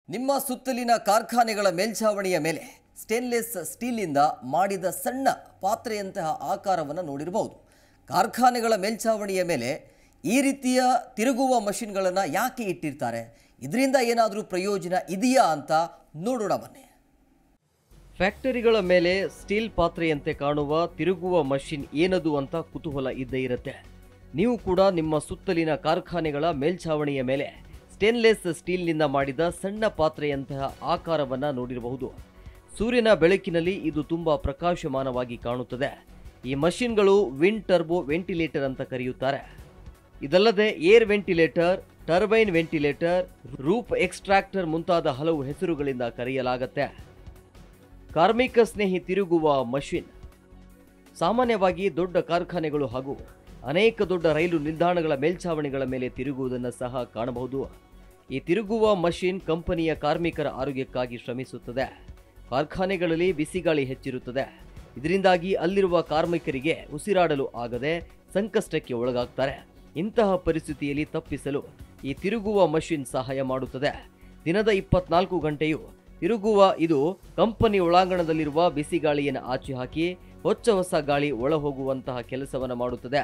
ನಿಮ್ಮ ಸುತ್ತಲಿನ ಕಾರ್ಖಾನೆಗಳ ಮೇಲ್ಛಾವಣಿಯ ಮೇಲೆ ಸ್ಟೇನ್ಲೆಸ್ ಸ್ಟೀಲಿಂದ ಮಾಡಿದ ಸಣ್ಣ ಪಾತ್ರೆಯಂತಹ ಆಕಾರವನ್ನು ನೋಡಿರಬಹುದು ಕಾರ್ಖಾನೆಗಳ ಮೇಲ್ಛಾವಣಿಯ ಮೇಲೆ ಈ ರೀತಿಯ ತಿರುಗುವ ಮಷಿನ್ಗಳನ್ನು ಯಾಕೆ ಇಟ್ಟಿರ್ತಾರೆ ಇದರಿಂದ ಏನಾದರೂ ಪ್ರಯೋಜನ ಇದೆಯಾ ಅಂತ ನೋಡೋಣ ಬನ್ನಿ ಫ್ಯಾಕ್ಟರಿಗಳ ಮೇಲೆ ಸ್ಟೀಲ್ ಪಾತ್ರೆಯಂತೆ ಕಾಣುವ ತಿರುಗುವ ಮಷಿನ್ ಏನದು ಅಂತ ಕುತೂಹಲ ಇದ್ದೇ ಇರುತ್ತೆ ನೀವು ಕೂಡ ನಿಮ್ಮ ಸುತ್ತಲಿನ ಕಾರ್ಖಾನೆಗಳ ಮೇಲ್ಛಾವಣಿಯ ಮೇಲೆ ಸ್ಟೇನ್ಲೆಸ್ ಸ್ಟೀಲ್ನಿಂದ ಮಾಡಿದ ಸಣ್ಣ ಪಾತ್ರೆಯಂತಹ ಆಕಾರವನ್ನು ನೋಡಿರಬಹುದು ಸೂರ್ಯನ ಬೆಳಕಿನಲ್ಲಿ ಇದು ತುಂಬ ಪ್ರಕಾಶಮಾನವಾಗಿ ಕಾಣುತ್ತದೆ ಈ ಮಷಿನ್ಗಳು ವಿಂಡ್ ಟರ್ಬೋ ವೆಂಟಿಲೇಟರ್ ಅಂತ ಕರೆಯುತ್ತಾರೆ ಇದಲ್ಲದೆ air ventilator turbine ventilator roof extractor ಮುಂತಾದ ಹಲವು ಹೆಸರುಗಳಿಂದ ಕರೆಯಲಾಗತ್ತೆ ಕಾರ್ಮಿಕ ಸ್ನೇಹಿ ತಿರುಗುವ ಮಷಿನ್ ಸಾಮಾನ್ಯವಾಗಿ ದೊಡ್ಡ ಕಾರ್ಖಾನೆಗಳು ಹಾಗೂ ಅನೇಕ ದೊಡ್ಡ ರೈಲು ನಿಲ್ದಾಣಗಳ ಮೇಲ್ಛಾವಣಿಗಳ ಮೇಲೆ ತಿರುಗುವುದನ್ನು ಸಹ ಕಾಣಬಹುದು ಈ ತಿರುಗುವ ಮಷಿನ್ ಕಂಪನಿಯ ಕಾರ್ಮಿಕರ ಆರೋಗ್ಯಕ್ಕಾಗಿ ಶ್ರಮಿಸುತ್ತದೆ ಕಾರ್ಖಾನೆಗಳಲ್ಲಿ ಬಿಸಿಗಾಳಿ ಹೆಚ್ಚಿರುತ್ತದೆ ಇದರಿಂದಾಗಿ ಅಲ್ಲಿರುವ ಕಾರ್ಮಿಕರಿಗೆ ಉಸಿರಾಡಲು ಆಗದೆ ಸಂಕಷ್ಟಕ್ಕೆ ಒಳಗಾಗ್ತಾರೆ ಇಂತಹ ಪರಿಸ್ಥಿತಿಯಲ್ಲಿ ತಪ್ಪಿಸಲು ಈ ತಿರುಗುವ ಮಷಿನ್ ಸಹಾಯ ಮಾಡುತ್ತದೆ ದಿನದ ಇಪ್ಪತ್ನಾಲ್ಕು ಗಂಟೆಯು ತಿರುಗುವ ಇದು ಕಂಪನಿ ಒಳಾಂಗಣದಲ್ಲಿರುವ ಬಿಸಿಗಾಳಿಯನ್ನು ಆಚೆ ಹಾಕಿ ಹೊಚ್ಚ ಹೊಸ ಗಾಳಿ ಒಳ ಹೋಗುವಂತಹ ಕೆಲಸವನ್ನು ಮಾಡುತ್ತದೆ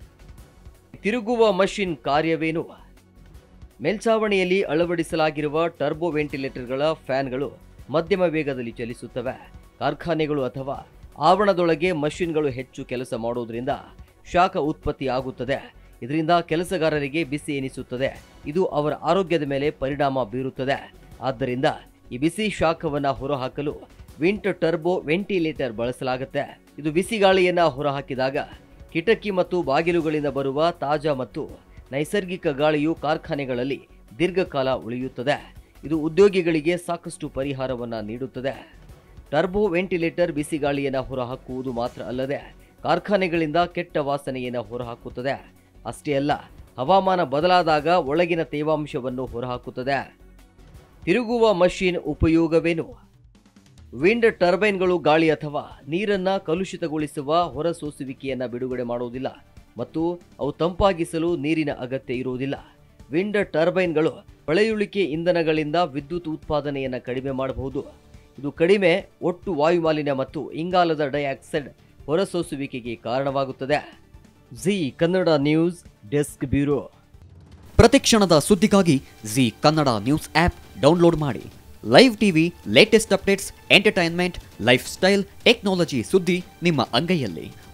ತಿರುಗುವ ಮಷಿನ್ ಕಾರ್ಯವೇನು ಮೇಲ್ಛಾವಣಿಯಲ್ಲಿ ಅಳವಡಿಸಲಾಗಿರುವ ಟರ್ಬೋ ವೆಂಟಿಲೇಟರ್ಗಳ ಫ್ಯಾನ್ಗಳು ಮಧ್ಯಮ ವೇಗದಲ್ಲಿ ಚಲಿಸುತ್ತವೆ ಕಾರ್ಖಾನೆಗಳು ಅಥವಾ ಆವರಣದೊಳಗೆ ಮಷಿನ್ಗಳು ಹೆಚ್ಚು ಕೆಲಸ ಮಾಡುವುದರಿಂದ ಶಾಖ ಉತ್ಪತ್ತಿ ಆಗುತ್ತದೆ ಇದರಿಂದ ಕೆಲಸಗಾರರಿಗೆ ಬಿಸಿ ಎನಿಸುತ್ತದೆ ಇದು ಅವರ ಆರೋಗ್ಯದ ಮೇಲೆ ಪರಿಣಾಮ ಬೀರುತ್ತದೆ ಆದ್ದರಿಂದ ಈ ಬಿಸಿ ಶಾಖವನ್ನು ಹೊರಹಾಕಲು ವಿಂಟ್ ಟರ್ಬೋ ವೆಂಟಿಲೇಟರ್ ಬಳಸಲಾಗುತ್ತೆ ಇದು ಬಿಸಿ ಗಾಳಿಯನ್ನು ಹೊರಹಾಕಿದಾಗ ಕಿಟಕಿ ಮತ್ತು ಬಾಗಿಲುಗಳಿಂದ ಬರುವ ತಾಜಾ ಮತ್ತು ನೈಸರ್ಗಿಕ ಗಾಳಿಯು ಕಾರ್ಖಾನೆಗಳಲ್ಲಿ ದೀರ್ಘಕಾಲ ಉಳಿಯುತ್ತದೆ ಇದು ಉದ್ಯೋಗಿಗಳಿಗೆ ಸಾಕಷ್ಟು ಪರಿಹಾರವನ್ನು ನೀಡುತ್ತದೆ ಟರ್ಬೋ ವೆಂಟಿಲೇಟರ್ ಬಿಸಿ ಗಾಳಿಯನ್ನು ಹೊರಹಾಕುವುದು ಮಾತ್ರ ಅಲ್ಲದೆ ಕಾರ್ಖಾನೆಗಳಿಂದ ಕೆಟ್ಟ ವಾಸನೆಯನ್ನು ಹೊರಹಾಕುತ್ತದೆ ಅಷ್ಟೇ ಅಲ್ಲ ಹವಾಮಾನ ಬದಲಾದಾಗ ಒಳಗಿನ ತೇವಾಂಶವನ್ನು ಹೊರಹಾಕುತ್ತದೆ ತಿರುಗುವ ಮಷೀನ್ ಉಪಯೋಗವೇನು ವಿಂಡ್ ಟರ್ಬೈನ್ಗಳು ಗಾಳಿ ಅಥವಾ ನೀರನ್ನ ಕಲುಷಿತಗೊಳಿಸುವ ಹೊರಸೂಸುವಿಕೆಯನ್ನು ಬಿಡುಗಡೆ ಮಾಡುವುದಿಲ್ಲ ಮತ್ತು ಅವು ತಂಪಾಗಿಸಲು ನೀರಿನ ಅಗತ್ಯ ಇರುವುದಿಲ್ಲ ವಿಂಡ್ ಟರ್ಬೈನ್ಗಳು ಪಳೆಯುಳಿಕೆ ಇಂಧನಗಳಿಂದ ವಿದ್ಯುತ್ ಉತ್ಪಾದನೆಯನ್ನು ಕಡಿಮೆ ಮಾಡಬಹುದು ಇದು ಕಡಿಮೆ ಒಟ್ಟು ವಾಯುಮಾಲಿನ್ಯ ಮತ್ತು ಇಂಗಾಲದ ಡೈಆಕ್ಸೈಡ್ ಹೊರಸೂಸುವಿಕೆಗೆ ಕಾರಣವಾಗುತ್ತದೆ Zee Kannada news desk bureau ಪ್ರತಿಕ್ಷಣದ ಸುದ್ದಿಗಾಗಿ Zee Kannada news app download ಮಾಡಿ live TV latest updates entertainment lifestyle technology ಸುದ್ದಿ ನಿಮ್ಮ ಅಂಗೈಯಲ್ಲಿ